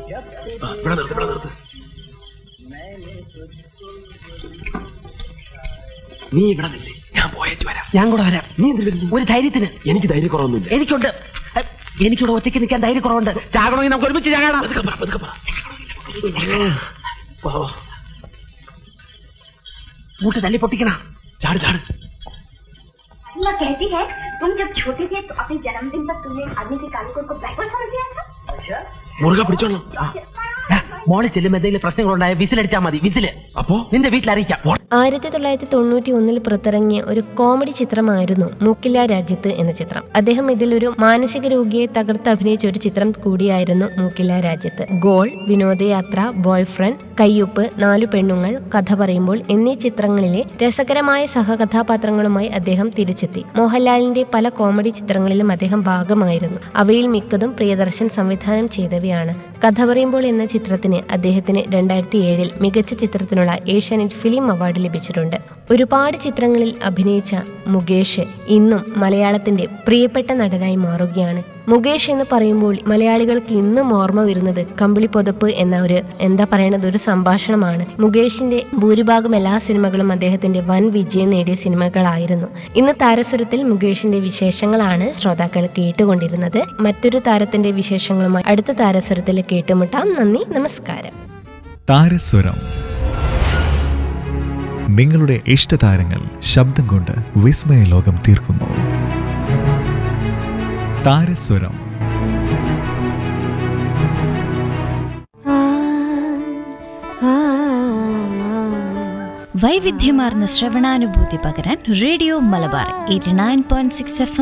ആ, ഇവിടെ നിർത്ത് ഇവിടെ നിർത്ത് നീ ഇവിടെ നില്ലേ ഞാൻ പോയേച്ചു വരാം ഞാൻ കൂടെ വരാം നീ എന്തിനു വരുന്നു? ഒരു ധൈര്യത്തിന് എനിക്ക് ധൈര്യക്കുറവൊന്നുമില്ല എനിക്കുണ്ട് ഹെ, എനിക്കിവിടെ ഒറ്റയ്ക്ക് നിൽക്കാൻ ധൈര്യക്കുറവുണ്ട് ചാകണമെങ്കിൽ നമുക്ക് ഒരുമിച്ച് ചാകണം പതുക്കെ പറ, പതുക്കെ പറ. വാ, വാ. മൂട്ട് തല്ലി പൊട്ടിക്കണ ചാട് ചാട് मैं कहती है तुम जब छोटे थे तो अपने जन्मदिन पर तुमने आदमी के काले कोट को बैकवर्ड समझ दिया था മുറുകെ പിടിച്ചോളാം മോളിൽ ചെല്ലുമ്പോ എന്തെങ്കിലും പ്രശ്നങ്ങളുണ്ടായ വിസിലടിച്ചാൽ മതി വിസില് അപ്പോ നിന്റെ വീട്ടിൽ അറിയിക്കാം ആയിരത്തി തൊള്ളായിരത്തി തൊണ്ണൂറ്റി ഒന്നിൽ പുറത്തിറങ്ങിയ ഒരു കോമഡി ചിത്രമായിരുന്നു മൂക്കില്ല രാജ്യത്ത് എന്ന ചിത്രം അദ്ദേഹം ഇതിലൊരു മാനസിക രോഗിയെ തകർത്ത് അഭിനയിച്ച ഒരു ചിത്രം കൂടിയായിരുന്നു മൂക്കില്ല രാജ്യത്ത് ഗോൾ വിനോദയാത്ര ബോയ് ഫ്രണ്ട് കയ്യൊപ്പ് നാലു പെണ്ണുങ്ങൾ കഥ പറയുമ്പോൾ എന്നീ ചിത്രങ്ങളിലെ രസകരമായ സഹകഥാപാത്രങ്ങളുമായി അദ്ദേഹം തിരിച്ചെത്തി മോഹൻലാലിന്റെ പല കോമഡി ചിത്രങ്ങളിലും അദ്ദേഹം ഭാഗമായിരുന്നു അവയിൽ മിക്കതും പ്രിയദർശൻ സംവിധാനം ചെയ്തവയാണ് കഥ പറയുമ്പോൾ എന്ന ചിത്രത്തിന് അദ്ദേഹത്തിന് രണ്ടായിരത്തി ഏഴിൽ മികച്ച ചിത്രത്തിനുള്ള ഏഷ്യാനെറ്റ് ഫിലിം അവാർഡ് ലഭിച്ചിട്ടുണ്ട് ഒരുപാട് ചിത്രങ്ങളിൽ അഭിനയിച്ച മുകേഷ് ഇന്നും മലയാളത്തിന്റെ പ്രിയപ്പെട്ട നടനായി മാറുകയാണ് മുകേഷ് എന്ന് പറയുമ്പോൾ മലയാളികൾക്ക് ഇന്നും ഓർമ്മ വരുന്നത് കമ്പിളി പൊതപ്പ് എന്ന ഒരു എന്താ പറയണത് ഒരു സംഭാഷണമാണ് മുകേഷിന്റെ ഭൂരിഭാഗം എല്ലാ സിനിമകളും അദ്ദേഹത്തിന്റെ വൻ വിജയം നേടിയ സിനിമകളായിരുന്നു ഇന്ന് താരസ്വരത്തിൽ മുകേഷിന്റെ വിശേഷങ്ങളാണ് ശ്രോതാക്കൾ കേട്ടുകൊണ്ടിരുന്നത് മറ്റൊരു താരത്തിന്റെ വിശേഷങ്ങളുമായി അടുത്ത താരസ്വരത്തിൽ കേട്ടുമുട്ടാം നന്ദി നമസ്കാരം താരസ്വരം നിങ്ങളുടെ ഇഷ്ടതാരങ്ങൾ ശബ്ദം കൊണ്ട് വിസ്മയ ലോകം തീർക്കുന്നു താരസ്വരം വൈവിധ്യമാർന്ന ശ്രവണാനുഭൂതി പകരാൻ radio Malabar eighty nine point six F